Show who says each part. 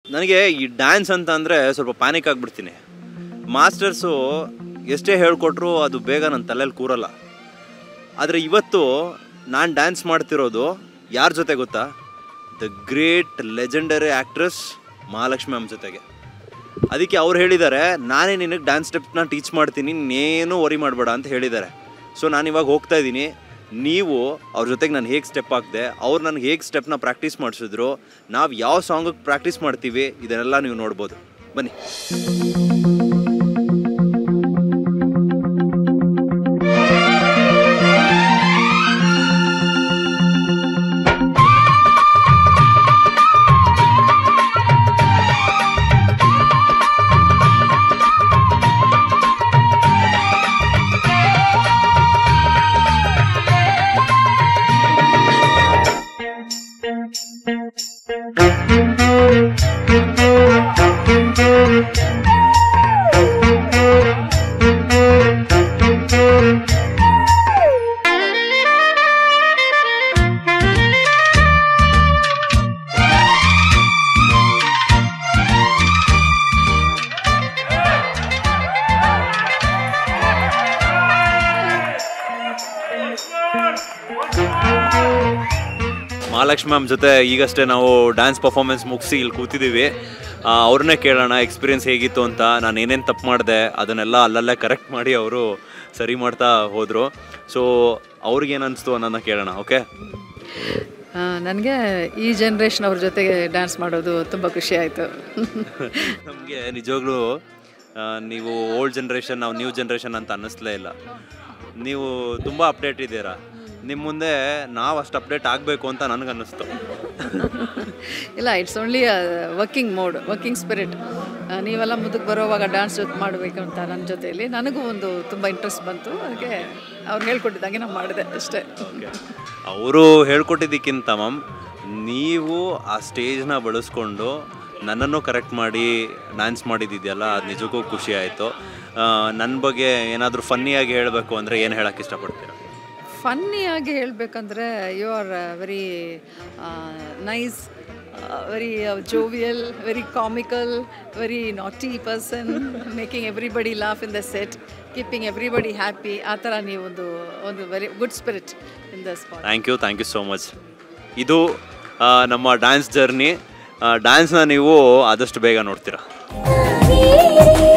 Speaker 1: ನನಗೆ ಈ ಡ್ಯಾನ್ಸ್ ಅಂತ ಅಂದರೆ ಸ್ವಲ್ಪ ಪ್ಯಾನಿಕ್ ಆಗಿಬಿಡ್ತೀನಿ ಮಾಸ್ಟರ್ಸು ಎಷ್ಟೇ ಹೇಳ್ಕೊಟ್ರು ಅದು ಬೇಗ ನನ್ನ ತಲೆಯಲ್ಲಿ ಕೂರಲ್ಲ ಆದರೆ ಇವತ್ತು ನಾನು ಡ್ಯಾನ್ಸ್ ಮಾಡ್ತಿರೋದು ಯಾರ ಜೊತೆ ಗೊತ್ತಾ the great legendary actress Mahalakshmi ಅಮ್ಮ ಜೊತೆಗೆ ಅದಕ್ಕೆ ಅವ್ರು ಹೇಳಿದ್ದಾರೆ ನಾನೇ ನಿನಗೆ ಡ್ಯಾನ್ಸ್ ಸ್ಟೆಪ್ನ ಟೀಚ್ ಮಾಡ್ತೀನಿ ನೀನು ವರಿ ಮಾಡಬೇಡ ಅಂತ ಹೇಳಿದ್ದಾರೆ ಸೊ ನಾನು ಇವಾಗ ಹೋಗ್ತಾ ಇದ್ದೀನಿ ನೀವು ಅವ್ರ ಜೊತೆಗೆ ನಾನು ಹೇಗೆ ಸ್ಟೆಪ್ ಹಾಕಿದೆ ಅವ್ರು ನನಗೆ ಹೇಗೆ ಸ್ಟೆಪ್ನ ಪ್ರಾಕ್ಟೀಸ್ ಮಾಡಿಸಿದ್ರು ನಾವು ಯಾವ ಸಾಂಗಿಗೆ ಪ್ರಾಕ್ಟೀಸ್ ಮಾಡ್ತೀವಿ ಇದನ್ನೆಲ್ಲ ನೀವು ನೋಡ್ಬೋದು ಬನ್ನಿ ಮಹಾಲಕ್ಷ್ಮಿ ಮ್ಯಾಮ್ ಜೊತೆ ಈಗಷ್ಟೇ ನಾವು ಡ್ಯಾನ್ಸ್ ಪರ್ಫಾರ್ಮೆನ್ಸ್ ಮುಗಿಸಿ ಇಲ್ಲಿ ಕೂತಿದ್ದೀವಿ ಆ, ಅವ್ರನ್ನೇ ಕೇಳೋಣ ಎಕ್ಸ್ಪೀರಿಯನ್ಸ್ ಹೇಗಿತ್ತು ಅಂತ ನಾನು ಏನೇನು ತಪ್ಪು ಮಾಡಿದೆ ಅದನ್ನೆಲ್ಲ ಅಲ್ಲಲ್ಲೇ ಕರೆಕ್ಟ್ ಮಾಡಿ ಅವರು ಸರಿ ಮಾಡ್ತಾ ಹೋದರು ಸೊ ಅವ್ರಿಗೇನು ಅನಿಸ್ತು ಅನ್ನೋದನ್ನ ಕೇಳೋಣ ಓಕೆ
Speaker 2: ನನಗೆ ಈ ಜನ್ರೇಷನ್ ಅವ್ರ ಜೊತೆಗೆ ಡ್ಯಾನ್ಸ್ ಮಾಡೋದು ತುಂಬ ಖುಷಿ ಆಯಿತು
Speaker 1: ನಮಗೆ ನಿಜವಾಗ್ಲೂ ಆ, ನೀವು ಓಲ್ಡ್ ಜನ್ರೇಷನ್ ನಾವು ನ್ಯೂ ಜನ್ರೇಷನ್ ಅಂತ ಅನ್ನಿಸ್ಲೇ ಇಲ್ಲ ನೀವು ತುಂಬ ಅಪ್ಡೇಟ್ ಇದ್ದೀರಾ ನಿಮ್ಮ ಮುಂದೆ ನಾವು ಅಷ್ಟು ಅಪ್ಡೇಟ್ ಆಗಬೇಕು ಅಂತ ನನಗೆ ಅನ್ನಿಸ್ತು
Speaker 2: ಇಲ್ಲ it's only working mode working spirit ನೀವೆಲ್ಲ ಮುಂದಕ್ಕೆ ಬರೋವಾಗ ಡ್ಯಾನ್ಸ್ ಜೊತೆ ಮಾಡಬೇಕು ಅಂತ ನನ್ನ ಜೊತೆಯಲ್ಲಿ ನನಗೂ ಒಂದು ತುಂಬ ಇಂಟ್ರೆಸ್ಟ್ ಬಂತು ಅದಕ್ಕೆ ಅವ್ರು ಹೇಳ್ಕೊಟ್ಟಿದ್ದಂಗೆ ನಾನು ಮಾಡಿದೆ ಅಷ್ಟೇ
Speaker 1: ಅವರು ಹೇಳ್ಕೊಟ್ಟಿದ್ದಕ್ಕಿಂತ ಮ್ಯಾಮ್ ನೀವು ಆ ಸ್ಟೇಜ್ನ ಬಳಸ್ಕೊಂಡು ನನ್ನನ್ನು ಕರೆಕ್ಟ್ ಮಾಡಿ ಡ್ಯಾನ್ಸ್ ಮಾಡಿದ್ದಿದೆಯಲ್ಲ ಅದು ನಿಜಕ್ಕೂ ಖುಷಿ ಆಯಿತು ನನ್ನ ಬಗ್ಗೆ ಏನಾದರೂ ಫನ್ನಿಯಾಗಿ ಹೇಳಬೇಕು ಅಂದರೆ ಏನು ಹೇಳೋಕ್ಕೆ ಇಷ್ಟಪಡ್ತೀರಾ
Speaker 2: ಫನ್ನಿಯಾಗಿ ಹೇಳಬೇಕಂದ್ರೆ you are very nice very jovial very comical very naughty person making everybody laugh in the set keeping everybody happy ಆ ಥರ ನೀವು ಒಂದು ಒಂದು very good spirit in the spot
Speaker 1: thank you thank you so much ಇದು ಆ, ನಮ್ಮ dance journey ಡ್ಯಾನ್ಸ್ನ ನೀವು ಆದಷ್ಟು ಬೇಗ ನೋಡ್ತೀರಾ
Speaker 3: ನೀ